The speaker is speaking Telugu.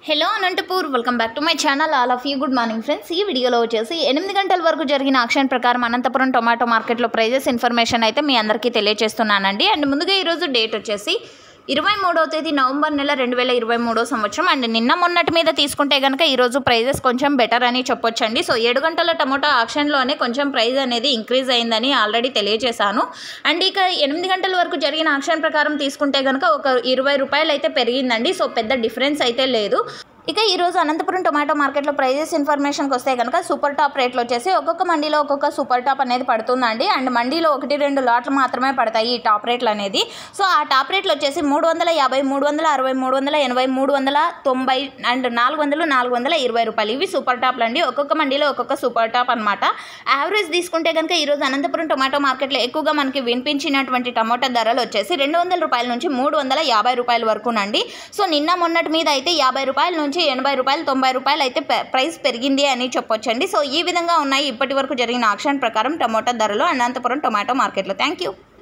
hello Anantapur welcome back to my channel all of you good morning friends ఈ వీడియోలో వచ్చేసి ఎనిమిది గంటల వరకు జరిగిన ఆక్షన్ ప్రకారం అనంతపురం టొమాటో మార్కెట్లో ప్రైజెస్ ఇన్ఫర్మేషన్ అయితే మీ అందరికీ తెలియజేస్తున్నానండి అండ్ ముందుగా ఈరోజు డేట్ వచ్చేసి ఇరవై మూడవ తేదీ నవంబర్ నెల రెండు వేల ఇరవై మూడో సంవత్సరం అండ్ నిన్న మొన్నటి మీద తీసుకుంటే కనుక ఈరోజు ప్రైజెస్ కొంచెం బెటర్ అని చెప్పొచ్చండి సో ఏడు గంటల టమోటా ఆక్షన్లోనే కొంచెం ప్రైస్ అనేది ఇంక్రీజ్ అయిందని ఆల్రెడీ తెలియజేశాను అండ్ ఇక ఎనిమిది గంటల వరకు జరిగిన ఆక్షన్ ప్రకారం తీసుకుంటే కనుక ఒక ఇరవై రూపాయలు అయితే పెరిగిందండి సో పెద్ద డిఫరెన్స్ అయితే లేదు ఇక ఈరోజు అనంతపురం టొమాటో మార్కెట్లో ప్రైజెస్ ఇన్ఫర్మేషన్కి వస్తే కనుక సూపర్ టాప్ రేట్లు వచ్చేసి ఒక్కొక్క మండీలో ఒక్కొక్క సూపర్ టాప్ అనేది పడుతుందండి అండ్ మండీలో ఒకటి రెండు లాట్లు మాత్రమే పడతాయి ఈ టాప్ రేట్లు అనేది సో ఆ టాప్ రేట్లు వచ్చేసి మూడు వందల యాభై మూడు వందల అరవై మూడు వందల ఎనభై మూడు వందల తొంభై అండ్ నాలుగు వందలు నాలుగు వందల ఇరవై రూపాయలు ఇవి సూపర్ టాప్లు అండి ఒక్కొక్క మండీలో ఒక్కొక్క సూపర్ టాప్ అనమాట యావరేజ్ తీసుకుంటే కనుక ఈరోజు అనంతపురం టొమాటో మార్కెట్లో ఎక్కువగా మనకి వినిపించినటువంటి టమాటా ధరలు వచ్చేసి రెండు వందల రూపాయల నుంచి మూడు వందల యాభై రూపాయల వరకునండి సో నిన్న మొన్నటి మీద అయితే యాభై రూపాయల నుంచి ఎనభై రూపాయలు తొంభై రూపాయలు అయితే పె- ప్రైస్ పెరిగింది అని చెప్పొచ్చండి సో ఈ విధంగా ఉన్నాయి ఇప్పటి వరకు జరిగిన ఆక్షన్ ప్రకారం టమోటా ధరలు అనంతపురం టొమాటో మార్కెట్లో థ్యాంక్ యూ